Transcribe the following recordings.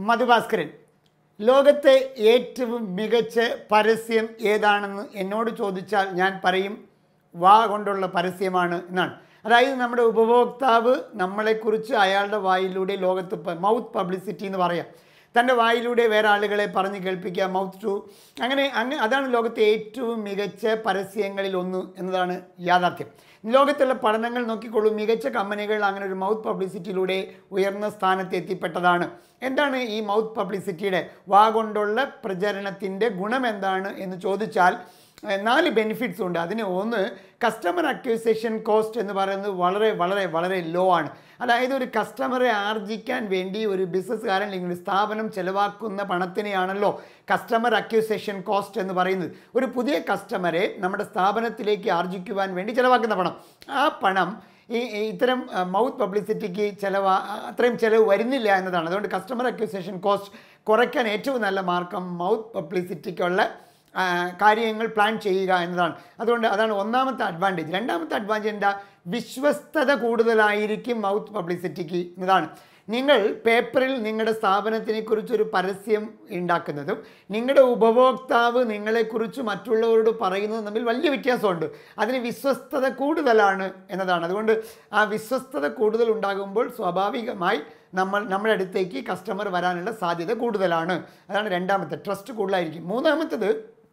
മധുഭാസ്കരൻ ലോകത്തെ ഏറ്റവും മികച്ച പരസ്യം ഏതാണെന്ന് എന്നോട് ചോദിച്ചാൽ ഞാൻ പറയും വാ കൊണ്ടുള്ള പരസ്യമാണ് എന്നാണ് അതായത് നമ്മുടെ ഉപഭോക്താവ് നമ്മളെക്കുറിച്ച് അയാളുടെ വായിലൂടെ ലോകത്ത് മൗത്ത് പബ്ലിസിറ്റി എന്ന് പറയാം തൻ്റെ വായിലൂടെ വേറെ ആളുകളെ പറഞ്ഞ് കേൾപ്പിക്കുക മൗത്ത് ടു അങ്ങനെ അങ്ങനെ അതാണ് ലോകത്തെ ഏറ്റവും മികച്ച പരസ്യങ്ങളിൽ ഒന്ന് എന്നതാണ് യാഥാർത്ഥ്യം ലോകത്തുള്ള പഠനങ്ങൾ നോക്കിക്കൊള്ളൂ മികച്ച കമ്പനികൾ അങ്ങനെ ഒരു മൗത്ത് പബ്ലിസിറ്റിയിലൂടെ ഉയർന്ന സ്ഥാനത്ത് എത്തിപ്പെട്ടതാണ് എന്താണ് ഈ മൗത്ത് പബ്ലിസിറ്റിയുടെ വാ കൊണ്ടുള്ള പ്രചരണത്തിൻ്റെ ഗുണം എന്താണ് എന്ന് ചോദിച്ചാൽ ഏഹ്, നാല് ബെനിഫിറ്റ്സ് ഉണ്ട് അതിന് ഒന്ന് കസ്റ്റമർ അക്വിസിഷൻ കോസ്റ്റ് എന്ന് പറയുന്നത് വളരെ വളരെ വളരെ ലോ ആണ് അതായത് ഒരു കസ്റ്റമറെ ആർജിക്കാൻ വേണ്ടി ഒരു ബിസിനസ്സുകാരൻ അല്ലെങ്കിൽ ഒരു സ്ഥാപനം ചെലവാക്കുന്ന പണത്തിനെയാണല്ലോ കസ്റ്റമർ അക്വിസിഷൻ കോസ്റ്റ് എന്ന് പറയുന്നത് ഒരു പുതിയ കസ്റ്റമറെ നമ്മുടെ സ്ഥാപനത്തിലേക്ക് ആർജിക്കുവാൻ വേണ്ടി ചെലവാക്കുന്ന പണം ആ പണം ഈ ഈ ഇത്തരം മൗത്ത് പബ്ലിസിറ്റിക്ക് ചിലവ് അത്രയും ചിലവ് വരുന്നില്ല എന്നതാണ് അതുകൊണ്ട് കസ്റ്റമർ അക്വിസിഷൻ കോസ്റ്റ് കുറയ്ക്കാൻ ഏറ്റവും നല്ല മാർഗം മൗത്ത് പബ്ലിസിറ്റിക്കുള്ള ആ, കാര്യങ്ങൾ പ്ലാൻ ചെയ്യുക എന്നതാണ് അതുകൊണ്ട് അതാണ് ഒന്നാമത്തെ അഡ്വാൻറ്റേജ് രണ്ടാമത്തെ അഡ്വാൻറ്റേജ് എന്താ വിശ്വസ്തത കൂടുതലായിരിക്കും മൗത്ത് പബ്ലിസിറ്റിക്ക് എന്നതാണ് നിങ്ങൾ പേപ്പറിൽ നിങ്ങളുടെ സ്ഥാപനത്തിനെ കുറിച്ചൊരു പരസ്യം ഉണ്ടാക്കുന്നതും നിങ്ങളുടെ ഉപഭോക്താവ് നിങ്ങളെക്കുറിച്ച് മറ്റുള്ളവരോട് പറയുന്നതും തമ്മിൽ വലിയ വ്യത്യാസമുണ്ട് അതിന് വിശ്വസ്തത കൂടുതലാണ് എന്നതാണ് അതുകൊണ്ട് ആ വിശ്വസ്തത കൂടുതൽ ഉണ്ടാകുമ്പോൾ സ്വാഭാവികമായി നമ്മൾ നമ്മുടെ അടുത്തേക്ക് കസ്റ്റമർ വരാനുള്ള സാധ്യത കൂടുതലാണ് അതാണ് രണ്ടാമത്തെ ട്രസ്റ്റ് കൂടുതലായിരിക്കും മൂന്നാമത്തത്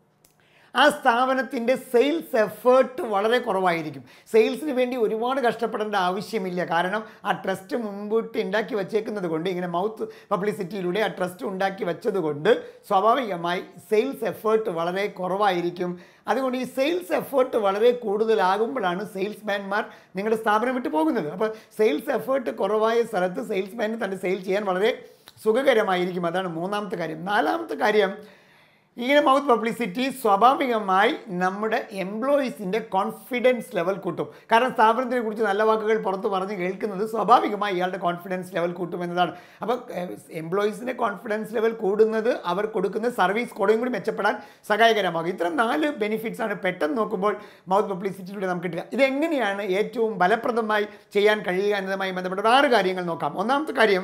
ആ സ്ഥാപനത്തിൻ്റെ സെയിൽസ് എഫേർട്ട് വളരെ കുറവായിരിക്കും സെയിൽസിന് വേണ്ടി ഒരുപാട് കഷ്ടപ്പെടേണ്ട ആവശ്യമില്ല കാരണം ആ ട്രസ്റ്റ് മുൻകൂട്ടി ഉണ്ടാക്കി വച്ചേക്കുന്നത് കൊണ്ട് ഇങ്ങനെ മൗത്ത് പബ്ലിസിറ്റിയിലൂടെ ആ ട്രസ്റ്റ് ഉണ്ടാക്കി വെച്ചത് കൊണ്ട് സ്വാഭാവികമായി സെയിൽസ് എഫേർട്ട് വളരെ കുറവായിരിക്കും അതുകൊണ്ട് ഈ സെയിൽസ് എഫേർട്ട് വളരെ കൂടുതലാകുമ്പോഴാണ് സെയിൽസ്മാൻമാർ നിങ്ങളുടെ സ്ഥാപനം വിട്ട് പോകുന്നത് അപ്പോൾ സെയിൽസ് എഫേർട്ട് കുറവായ സ്ഥലത്ത് സെയിൽസ്മാന് തൻ്റെ സെയിൽ ചെയ്യാൻ വളരെ സുഖകരമായിരിക്കും അതാണ് മൂന്നാമത്തെ കാര്യം നാലാമത്തെ കാര്യം ഇങ്ങനെ മൗത്ത് പബ്ലിസിറ്റി സ്വാഭാവികമായി നമ്മുടെ എംപ്ലോയീസിൻ്റെ കോൺഫിഡൻസ് ലെവൽ കൂട്ടും കാരണം സ്ഥാപനത്തിനെ കുറിച്ച് നല്ല വാക്കുകൾ പുറത്ത് പറഞ്ഞ് കേൾക്കുന്നത് സ്വാഭാവികമായി ഇയാളുടെ കോൺഫിഡൻസ് ലെവൽ കൂട്ടും എന്നതാണ് അപ്പോൾ എംപ്ലോയീസിൻ്റെ കോൺഫിഡൻസ് ലെവൽ കൂടുന്നത് അവർ കൊടുക്കുന്ന സർവീസ് കുറേയും കൂടി മെച്ചപ്പെടാൻ സഹായകരമാകും ഇത്തരം നാല് ബെനിഫിറ്റ്സ് ആണ് പെട്ടെന്ന് നോക്കുമ്പോൾ മൗത്ത് പബ്ലിസിറ്റിയിലൂടെ നമുക്ക് കിട്ടുക ഇതെങ്ങനെയാണ് ഏറ്റവും ഫലപ്രദമായി ചെയ്യാൻ കഴിയുക എന്നതുമായി ബന്ധപ്പെട്ട ഒരു ആറ് കാര്യങ്ങൾ നോക്കാം ഒന്നാമത്തെ കാര്യം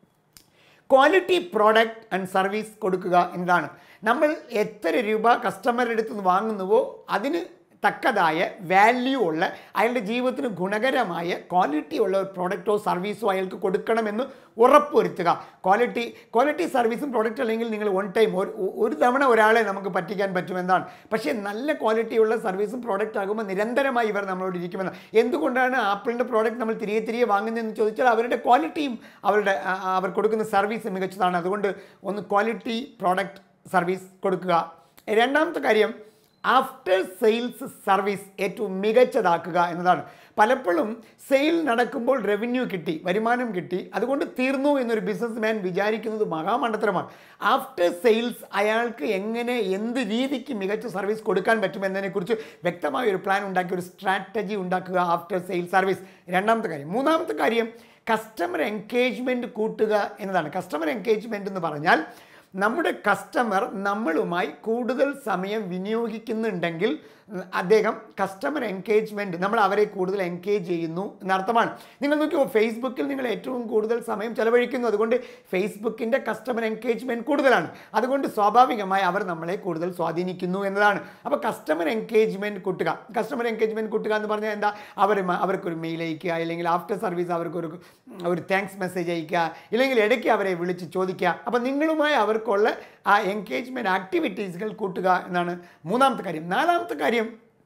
ക്വാളിറ്റി പ്രോഡക്റ്റ് ആൻഡ് സർവീസ് കൊടുക്കുക എന്നതാണ് നമ്മൾ എത്ര രൂപ കസ്റ്റമറുടെ അടുത്ത് നിന്ന് വാങ്ങുന്നുവോ അതിന് തക്കതായ വാല്യൂ ഉള്ള അയാളുടെ ജീവിതത്തിന് ഗുണകരമായ ക്വാളിറ്റി ഉള്ള ഒരു പ്രോഡക്റ്റോ സർവീസോ അയാൾക്ക് കൊടുക്കണമെന്ന് ഉറപ്പുവരുത്തുക ക്വാളിറ്റി ക്വാളിറ്റി സർവീസും പ്രോഡക്റ്റ് അല്ലെങ്കിൽ നിങ്ങൾ വൺ ടൈം ഒരു ഒരു തവണ ഒരാളെ നമുക്ക് പറ്റിക്കാൻ പറ്റുമെന്നാണ് പക്ഷേ നല്ല ക്വാളിറ്റിയുള്ള സർവീസും പ്രോഡക്റ്റ് ആകുമ്പോൾ നിരന്തരമായി ഇവർ നമ്മളോട് ഇരിക്കുമെന്ന് എന്തുകൊണ്ടാണ് ആപ്പിളിൻ്റെ പ്രോഡക്റ്റ് നമ്മൾ തിരികെ തിരികെ വാങ്ങുന്നതെന്ന് ചോദിച്ചാൽ അവരുടെ ക്വാളിറ്റിയും അവരുടെ ആ, ആ, അവർ കൊടുക്കുന്ന സർവീസ് മികച്ചതാണ് അതുകൊണ്ട് ഒന്ന് ക്വാളിറ്റി പ്രോഡക്റ്റ് സർവീസ് കൊടുക്കുക രണ്ടാമത്തെ കാര്യം ആഫ്റ്റർ സെയിൽസ് സർവീസ് ഏറ്റവും മികച്ചതാക്കുക എന്നതാണ് പലപ്പോഴും സെയിൽ നടക്കുമ്പോൾ റവന്യൂ കിട്ടി വരുമാനം കിട്ടി അതുകൊണ്ട് തീർന്നു എന്നൊരു ബിസിനസ് മാൻ വിചാരിക്കുന്നത് മഹാമണ്ഡത്തരമാണ് ആഫ്റ്റർ സെയിൽസ് അയാൾക്ക് എങ്ങനെ എന്ത് രീതിക്ക് മികച്ച സർവീസ് കൊടുക്കാൻ പറ്റുമെന്നതിനെക്കുറിച്ച് വ്യക്തമായ ഒരു പ്ലാൻ ഉണ്ടാക്കി ഒരു സ്ട്രാറ്റജി ഉണ്ടാക്കുക ആഫ്റ്റർ സെയിൽ സർവീസ് രണ്ടാമത്തെ കാര്യം മൂന്നാമത്തെ കാര്യം കസ്റ്റമർ എൻഗേജ്മെൻറ്റ് കൂട്ടുക എന്നതാണ് കസ്റ്റമർ എൻഗേജ്മെൻറ്റ് എന്ന് പറഞ്ഞാൽ നമ്മുടെ കസ്റ്റമർ നമ്മളുമായി കൂടുതൽ സമയം വിനിയോഗിക്കുന്നുണ്ടെങ്കിൽ അദ്ദേഹം കസ്റ്റമർ എൻഗേജ്മെൻറ്റ് നമ്മൾ അവരെ കൂടുതൽ എൻഗേജ് ചെയ്യുന്നു എന്നർത്ഥമാണ് നിങ്ങൾ നോക്കിയോ ഫേസ്ബുക്കിൽ നിങ്ങൾ ഏറ്റവും കൂടുതൽ സമയം ചെലവഴിക്കുന്നു അതുകൊണ്ട് ഫേസ്ബുക്കിൻ്റെ കസ്റ്റമർ എൻഗേജ്മെൻറ്റ് കൂടുതലാണ് അതുകൊണ്ട് സ്വാഭാവികമായി അവർ നമ്മളെ കൂടുതൽ സ്വാധീനിക്കുന്നു എന്നതാണ് അപ്പോൾ കസ്റ്റമർ എൻഗേജ്മെൻറ്റ് കൂട്ടുക കസ്റ്റമർ എൻഗേജ്മെൻറ്റ് കൂട്ടുക എന്ന് പറഞ്ഞാൽ എന്താ അവർ അവർക്കൊരു മെയിൽ അയക്കുക അല്ലെങ്കിൽ ആഫ്റ്റർ സർവീസ് അവർക്കൊരു ഒരു താങ്ക്സ് മെസ്സേജ് അയക്കുക ഇല്ലെങ്കിൽ ഇടയ്ക്ക് അവരെ വിളിച്ച് ചോദിക്കുക അപ്പോൾ നിങ്ങളുമായി അവർക്കുള്ള ആ എൻഗേജ്മെൻറ്റ് ആക്ടിവിറ്റീസുകൾ കൂട്ടുക എന്നാണ് മൂന്നാമത്തെ കാര്യം നാലാമത്തെ കാര്യം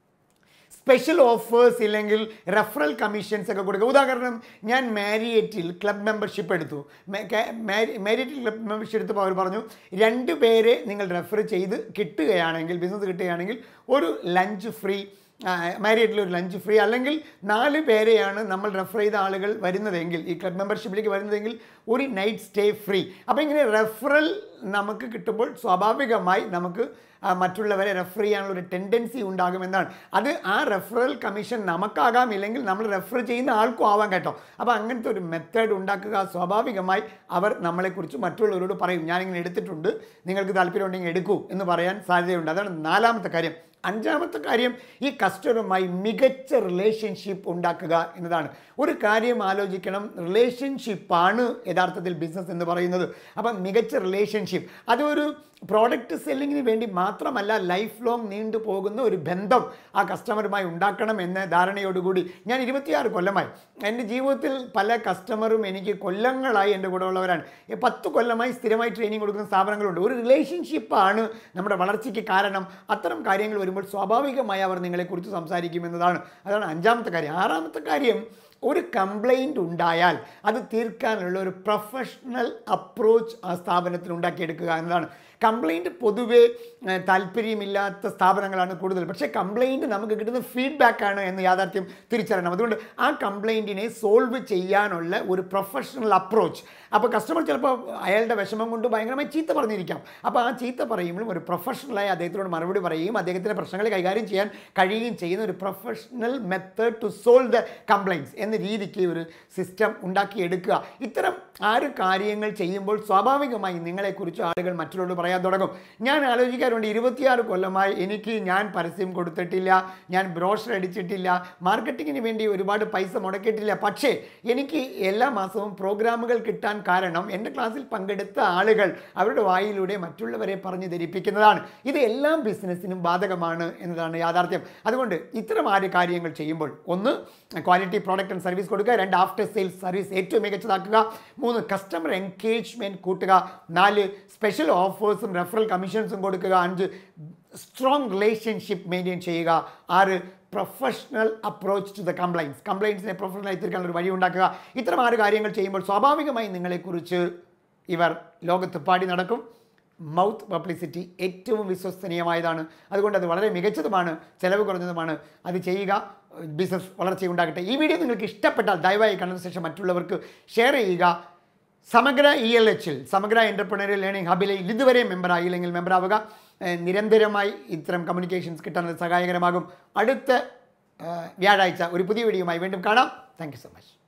സ്പെഷ്യൽ ഓഫേഴ്സ് ഇല്ലെങ്കിൽ റെഫറൽ കമ്മീഷൻസ് ഒക്കെ കൊടുക്കുക ഉദാഹരണം ഞാൻ മാരിയേറ്റിൽ ക്ലബ് മെമ്പർഷിപ്പ് എടുത്തു മാരിയേറ്റിൽ ക്ലബ് മെമ്പർഷിപ്പ് എടുത്തപ്പോൾ അവർ പറഞ്ഞു രണ്ട് പേരെ നിങ്ങൾ റെഫർ ചെയ്ത് കിട്ടുകയാണെങ്കിൽ ബിസിനസ് കിട്ടുകയാണെങ്കിൽ ഒരു ലഞ്ച് ഫ്രീ മാരിയേറ്റിൽ ഒരു ലഞ്ച് ഫ്രീ അല്ലെങ്കിൽ നാല് പേരെയാണ് നമ്മൾ റെഫർ ചെയ്ത ആളുകൾ വരുന്നതെങ്കിൽ ഈ ക്ലബ് മെമ്പർഷിപ്പിലേക്ക് വരുന്നതെങ്കിൽ ഒരു നൈറ്റ് സ്റ്റേ ഫ്രീ അപ്പോൾ ഇങ്ങനെ റെഫറൽ നമുക്ക് കിട്ടുമ്പോൾ സ്വാഭാവികമായി നമുക്ക് ആ, മറ്റുള്ളവരെ റെഫർ ചെയ്യാനുള്ള ഒരു ടെൻഡൻസി ഉണ്ടാകുമെന്നാണ് അത് ആ റെഫറൽ കമ്മീഷൻ നമുക്കാകാം ഇല്ലെങ്കിൽ നമ്മൾ റെഫർ ചെയ്യുന്ന ആൾക്കും ആവാം കേട്ടോ അപ്പോൾ അങ്ങനത്തെ ഒരു മെത്തേഡ് ഉണ്ടാക്കുക സ്വാഭാവികമായി അവർ നമ്മളെക്കുറിച്ച് മറ്റുള്ളവരോട് പറയും ഞാനിങ്ങനെ എടുത്തിട്ടുണ്ട് നിങ്ങൾക്ക് താല്പര്യമുണ്ടെങ്കിൽ എടുക്കൂ എന്ന് പറയാൻ സാധ്യതയുണ്ട് അതാണ് നാലാമത്തെ കാര്യം അഞ്ചാമത്തെ കാര്യം ഈ കസ്റ്റമറുമായി മികച്ച റിലേഷൻഷിപ്പ് ഉണ്ടാക്കുക എന്നതാണ് ഒരു കാര്യം ആലോചിക്കണം റിലേഷൻഷിപ്പാണ് യഥാർത്ഥത്തിൽ ബിസിനസ് എന്ന് പറയുന്നത് അപ്പം മികച്ച റിലേഷൻഷിപ്പ് അതൊരു പ്രോഡക്റ്റ് സെല്ലിങ്ങിന് വേണ്ടി മാത്രമല്ല ലൈഫ് ലോങ് നീണ്ടു പോകുന്ന ഒരു ബന്ധം ആ കസ്റ്റമറുമായി ഉണ്ടാക്കണം എന്ന ധാരണയോടുകൂടി ഞാൻ ഇരുപത്തിയാറ് കൊല്ലമായി എൻ്റെ ജീവിതത്തിൽ പല കസ്റ്റമറും എനിക്ക് കൊല്ലങ്ങളായി എൻ്റെ കൂടെ ഉള്ളവരാണ് ഈ പത്ത് കൊല്ലമായി സ്ഥിരമായി ട്രെയിനിങ് കൊടുക്കുന്ന സ്ഥാപനങ്ങളുണ്ട് ഒരു റിലേഷൻഷിപ്പാണ് നമ്മുടെ വളർച്ചയ്ക്ക് കാരണം അത്തരം കാര്യങ്ങൾ വരുമ്പോൾ സ്വാഭാവികമായി അവർ നിങ്ങളെക്കുറിച്ച് സംസാരിക്കുമെന്നതാണ് അതാണ് അഞ്ചാമത്തെ കാര്യം ആറാമത്തെ കാര്യം ഒരു കംപ്ലൈൻറ്റ് ഉണ്ടായാൽ അത് തീർക്കാനുള്ള ഒരു പ്രൊഫഷണൽ അപ്രോച്ച് ആ സ്ഥാപനത്തിൽ ഉണ്ടാക്കിയെടുക്കുക എന്നതാണ് കംപ്ലൈൻറ്റ് പൊതുവേ ഏഹ്, താല്പര്യമില്ലാത്ത സ്ഥാപനങ്ങളാണ് കൂടുതൽ പക്ഷേ കംപ്ലൈൻറ്റ് നമുക്ക് കിട്ടുന്ന ഫീഡ്ബാക്കാണ് എന്ന് യാഥാർത്ഥ്യം തിരിച്ചറിയണം അതുകൊണ്ട് ആ കംപ്ലൈൻറ്റിനെ സോൾവ് ചെയ്യാനുള്ള ഒരു പ്രൊഫഷണൽ അപ്രോച്ച് അപ്പോൾ കസ്റ്റമർ ചിലപ്പോൾ അയാളുടെ വിഷമം കൊണ്ട് ഭയങ്കരമായി ചീത്ത പറഞ്ഞിരിക്കാം അപ്പോൾ ആ ചീത്ത പറയുമ്പോഴും ഒരു പ്രൊഫഷണലായി അദ്ദേഹത്തിനോട് മറുപടി പറയുകയും അദ്ദേഹത്തിൻ്റെ പ്രശ്നങ്ങൾ കൈകാര്യം ചെയ്യാൻ കഴിയുകയും ചെയ്യുന്ന ഒരു professional method to solve the complaints എന്ന രീതിക്ക് ഒരു സിസ്റ്റം ഉണ്ടാക്കിയെടുക്കുക ഇത്തരം ആറ് കാര്യങ്ങൾ ചെയ്യുമ്പോൾ സ്വാഭാവികമായി നിങ്ങളെക്കുറിച്ച് ആളുകൾ മറ്റുള്ളവരോട് പറയാൻ തുടങ്ങും ഞാൻ ആലോചിക്കാറുണ്ട് ഇരുപത്തിയാറ് കൊല്ലമായി എനിക്ക് ഞാൻ പരസ്യം കൊടുത്തിട്ടില്ല ഞാൻ ബ്രോഷർ അടിച്ചിട്ടില്ല മാർക്കറ്റിങ്ങിന് വേണ്ടി ഒരുപാട് പൈസ മുടക്കിയിട്ടില്ല പക്ഷേ എനിക്ക് എല്ലാ മാസവും പ്രോഗ്രാമുകൾ കിട്ടാൻ കാരണം എൻ്റെ ക്ലാസ്സിൽ പങ്കെടുത്ത ആളുകൾ അവരുടെ വായിലൂടെ മറ്റുള്ളവരെ പറഞ്ഞു ധരിപ്പിക്കുന്നതാണ് ഇത് എല്ലാം ബിസിനസ്സിനും ബാധകമാണ് എന്നതാണ് യാഥാർത്ഥ്യം അതുകൊണ്ട് ഇത്തരം ആറ് കാര്യങ്ങൾ ചെയ്യുമ്പോൾ ഒന്ന് ക്വാളിറ്റി പ്രോഡക്റ്റ് ആൻഡ് സർവീസ് കൊടുക്കുക രണ്ട് ആഫ്റ്റർ സെയിൽസ് സർവീസ് ഏറ്റവും മികച്ചതാക്കുക മൂന്ന് കസ്റ്റമർ എൻഗേജ്മെൻറ്റ് കൂട്ടുക നാല് സ്പെഷ്യൽ ഓഫേഴ്സും റെഫറൽ കമ്മീഷൻസും കൊടുക്കുക അഞ്ച് സ്ട്രോങ് റിലേഷൻഷിപ്പ് മെയിൻറ്റെയിൻ ചെയ്യുക ആറ് professional approach to the complaints കംപ്ലൈൻസിനെ പ്രൊഫഷണലായി തീർക്കാനുള്ള ഒരു വഴി ഉണ്ടാക്കുക ഇത്തരം ആറ് കാര്യങ്ങൾ ചെയ്യുമ്പോൾ സ്വാഭാവികമായി നിങ്ങളെക്കുറിച്ച് ഇവർ ലോകത്ത് പാടി നടക്കും മൗത്ത് പബ്ലിസിറ്റി ഏറ്റവും വിശ്വസനീയമായതാണ് അതുകൊണ്ട് അത് വളരെ മികച്ചതുമാണ് ചിലവ് കുറഞ്ഞതുമാണ് അത് ചെയ്യുക ബിസിനസ് വളർച്ചയുണ്ടാകട്ടെ ഈ വീഡിയോ നിങ്ങൾക്ക് ഇഷ്ടപ്പെട്ടാൽ ദയവായി കണ്ടതിന് ശേഷം മറ്റുള്ളവർക്ക് ഷെയർ ചെയ്യുക സമഗ്ര ഇ എൽ എച്ചിൽ സമഗ്ര എൻ്റർപ്രണറിയൽ ലേണിംഗ് ഹബിലെ ഇതുവരെ മെമ്പർ ആയില്ലെങ്കിൽ മെമ്പർ ആവുക ഏഹ് നിരന്തരമായി ഇത്തരം കമ്മ്യൂണിക്കേഷൻസ് കിട്ടാൻ അത് സഹായകരമാകും അടുത്ത ഏഹ് വ്യാഴാഴ്ച ഒരു പുതിയ വീഡിയോയുമായി വീണ്ടും കാണാം താങ്ക് യു സോ മച്ച്